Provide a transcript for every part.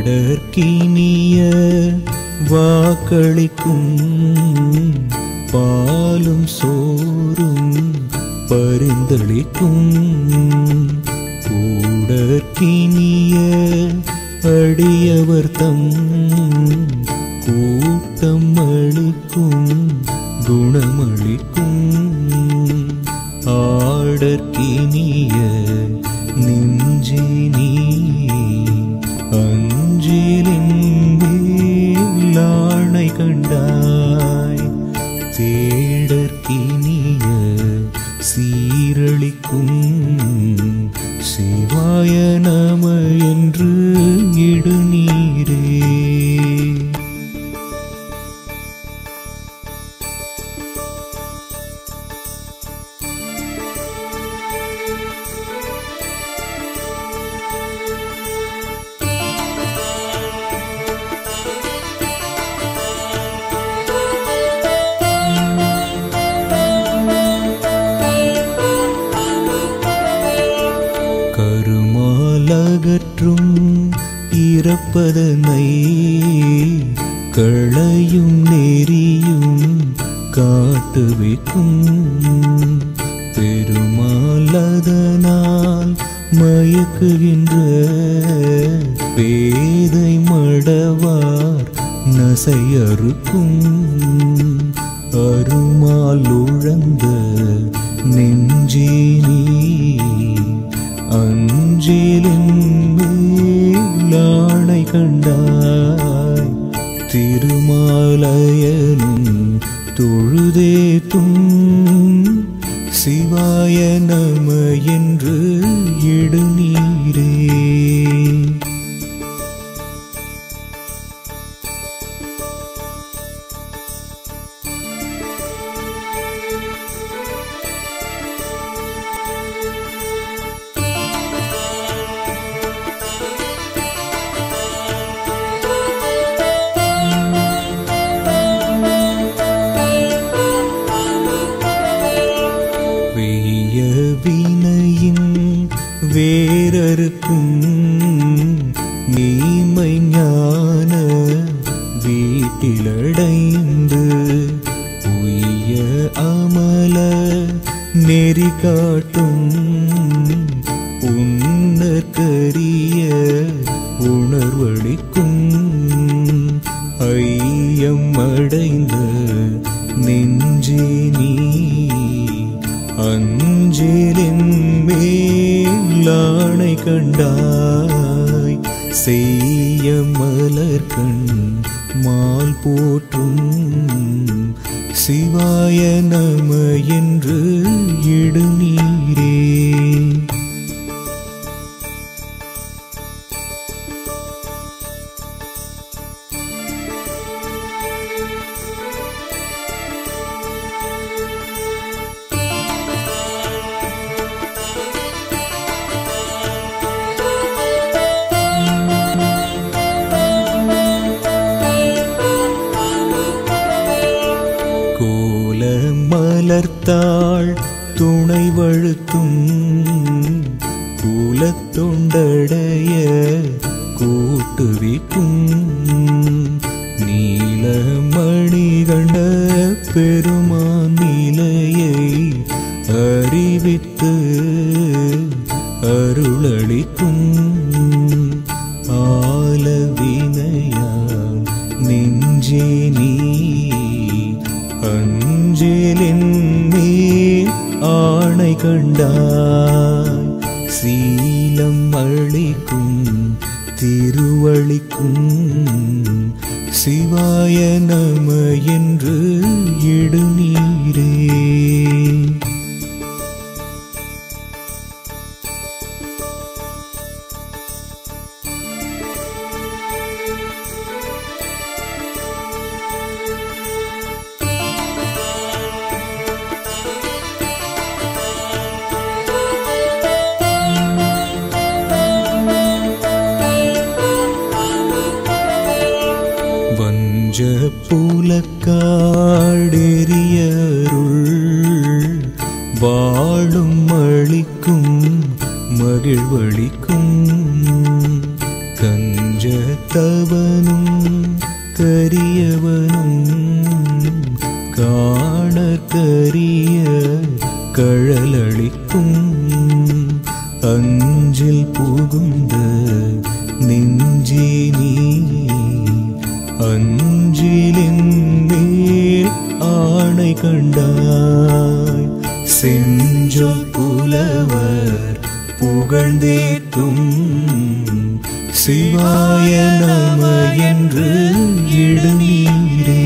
பாடற்கினிய வாக்களிக்கும் பாலும் சோறும் பரிந்தளிக்கும் கூடற்கினிய அடியவர் தம் கூட்டம் அளிக்கும் குணமளிக்கும் ஆடற்கினிய நெஞ்சினி அஞ்சிலின் மேலாணை கண்டாய் தேடற்கினிய சீரழிக்கும் சிவாய நம என்று இடுநீரே கருமாலகற்றும் இறப்பதனை களையும் நெறியும் காட்டுவிக்கும் பெருமாலதனால் மயக்குகின்ற பேதை மடவார் நசையறுக்கும் அருமால் உழந்த நெஞ்சினி அஞ்சிலின் மேலாணை கண்டாய் திருமாலயனும் தொழுதேத்தும் சிவாய நம என்று இடுநீரே வெய்ய வினையின் வேரறுக்கும் நீமை ஞான வீட்டிலடைந்து உய்ய அமல நெறி காட்டும் உன்னற்கரிய உணர்வளிக்கும் ஐயம் அடைந்த நெஞ்சினி அஞ்சலின் மேலாணை கண்டாய் செய்ய மலர்கண் மால் போற்றும் சிவாய நம என்று இடுநீரே கோல மலர்த்தாள் துணை வழுத்தும் கூலத்தொண்டடைய கூட்டுவிக்கும் நீலமணி கண்ட பெருமான் நிலையை அறிவித்து அருளளிக்கும் ஆலவினையால் நெஞ்சே நீ அஞ்சலின் மேல் ஆணை கண்டாய் சீலம் அளிக்கும் திருவளிக்கும் சிவாய நம என்று இடுநீரே வஞ்ச புலக்காடெரியருள் வாழும் அளிக்கும் மகிழ்வளிக்கும் கஞ்ச கருத்தவனும் கரியவனும் காணற்கரிய கழலளிக்கும் அஞ்சில் புகுந்த நெஞ்சினி அஞ்சிலின் மேல் ஆணை கண்டாய் செஞ்சொல் புலவர் புகழ்ந்தேத்தும் சிவாய நம என்று இடுநீரே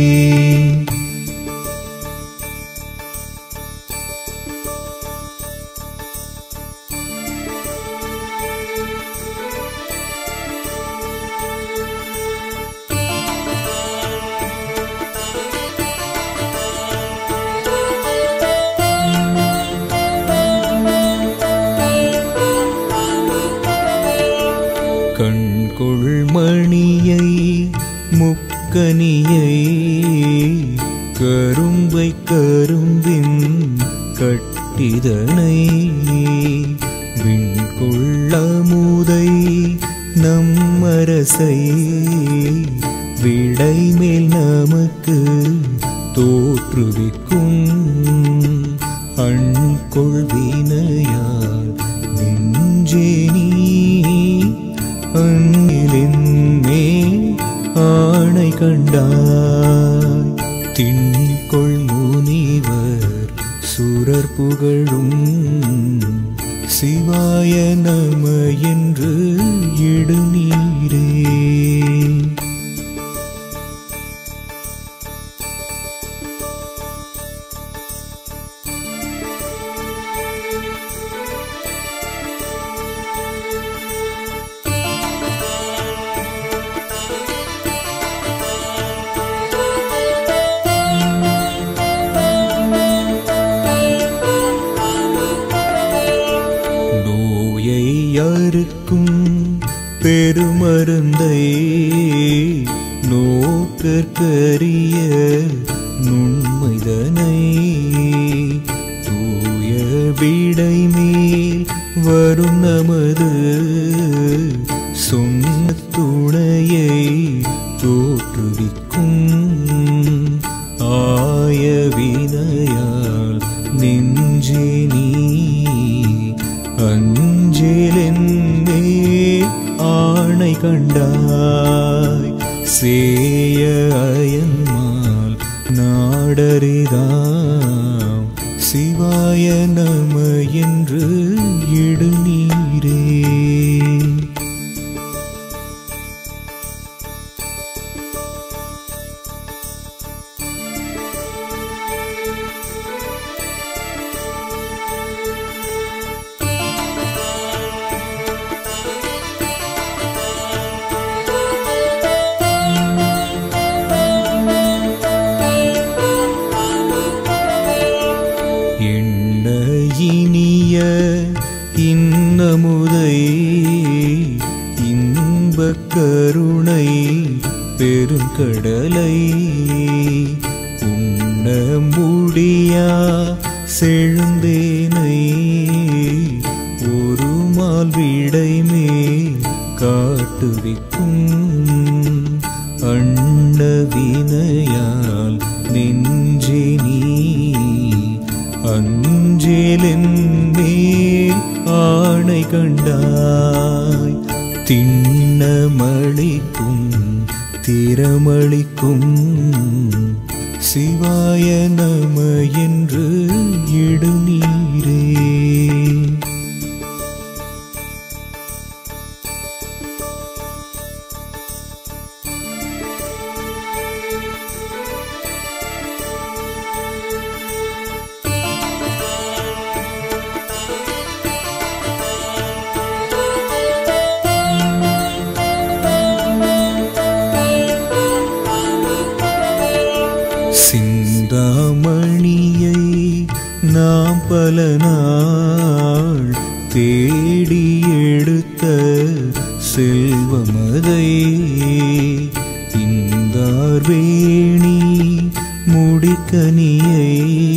கண்கொள் மணியை முக்கனியை கரும்பை கரும்பின் கட்டிதனை விண்கொள்ளமுதை நம்மரசை விடை மேல் நமக்கு தோற்றுவிக்கும் அண்கொள் வினையால் நெஞ்சே நீ அங்கிலின்மே ஆணை கண்டாய் திண்கொள் முனிவர் சுரர் புகழும் சிவாய நம என்று இடுநீரே நோயை அறுக்கும் பெருமருந்தை நோக்கற்கரிய நுண்மைதனை தூய விடை மேல் வரும் நமது சொன்ன துணையை தோற்றுவிக்கும் ஆய வினையால் நெஞ்சே நீ அஞ்சிலின் மேல் ஆணை கண்டாய் சேய அயன்மால் நாடரிதாம் சிவாய நம என்று இடுநீரே எண்ண இனிய இன்னமுதை இன்பக் கருணை பெருங்கடலை உண்ண முடியா செழுந்தேனை ஒரு மால் விடை மேல் காட்டுவிக்கும் அண்ண வினையால் நெஞ்சே நீ அஞ்சேலின் மேல் ஆணை கண்டாய் திண்ணமளிக்கும் திறமளிக்கும் சிவாய நம என்று இடுநீரே சிந்தாமணியை நாம் பல நாள் தேடி எடுத்த செல்வமதை இந்தார் வேணி முடிக்கனியை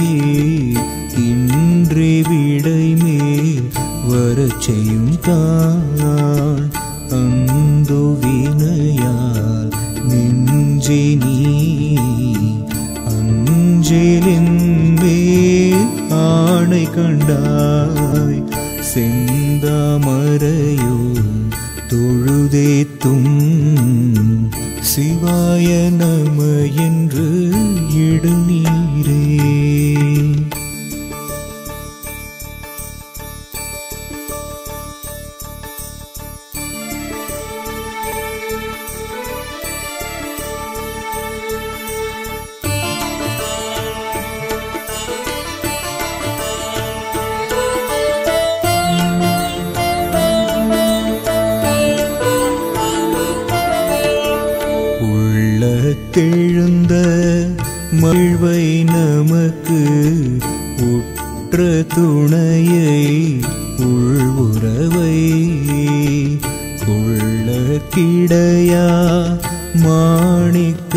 இன்றே விடை மேல் வரச் செய்யும் தான் அந்தோ வினை நெஞ்சே நீ அஞ்சேலின் மேல் ஆணை கண்டாய் செந்தாமரையோ தொழுதேத்தும் சிவாய நம என்று இடுநீரே உள்ளத்தெழுந்த மழ்வை நமக்கு உற்ற துணையை உள்வுறவை கொள்ள கிடையா மாணிக்க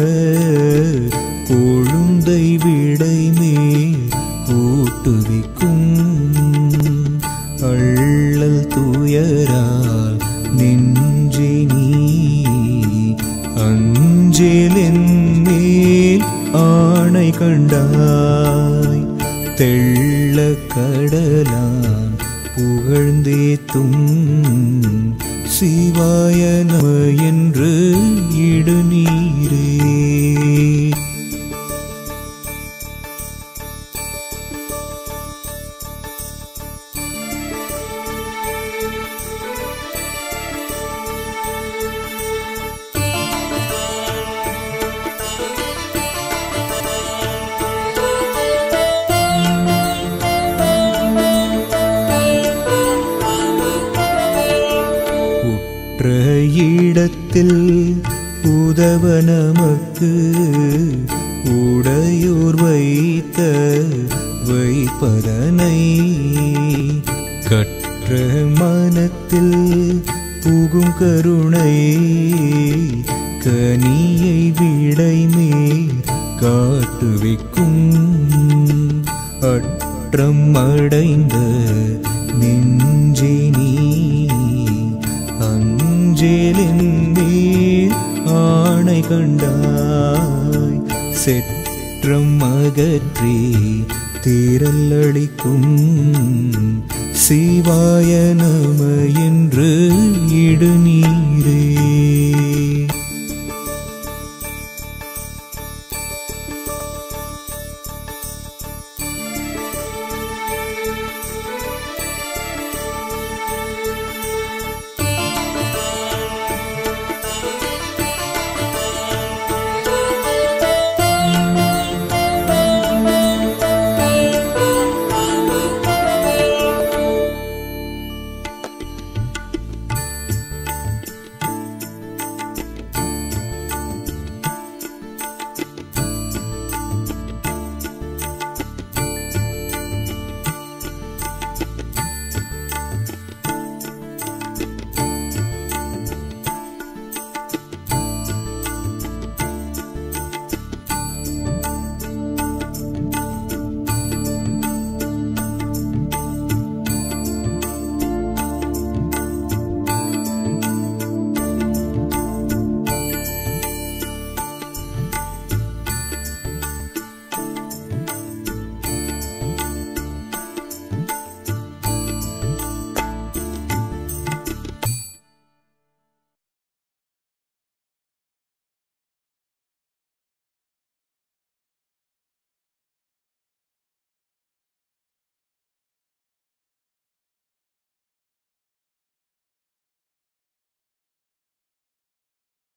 கொழுந்தை விடைமே கூட்டுவிக்கும் அள்ளல் துயரால் நெஞ்சே நீ அஞ்சேலின் மேல் ஆணை கண்டாய் தெள்ள கடலான் புகழ்ந்தேத்தும் சிவாய நம என்று இடுநீரே உற்ற இடத்தில் உதவ நமக்கு உடையோர் வைத்த வைப்பதனை கற்ற மனத்தில் புகும் கருணை கனியை விடைமே காட்டுவிக்கும் அற்றம் அடைந்த நெஞ்சே நீ அஞ்சேலின் மேல் ஆணை கண்டாய் செற்றம் அகற்றி தேரல்லளிக்கும் சிவாய நம என்று இடுநீ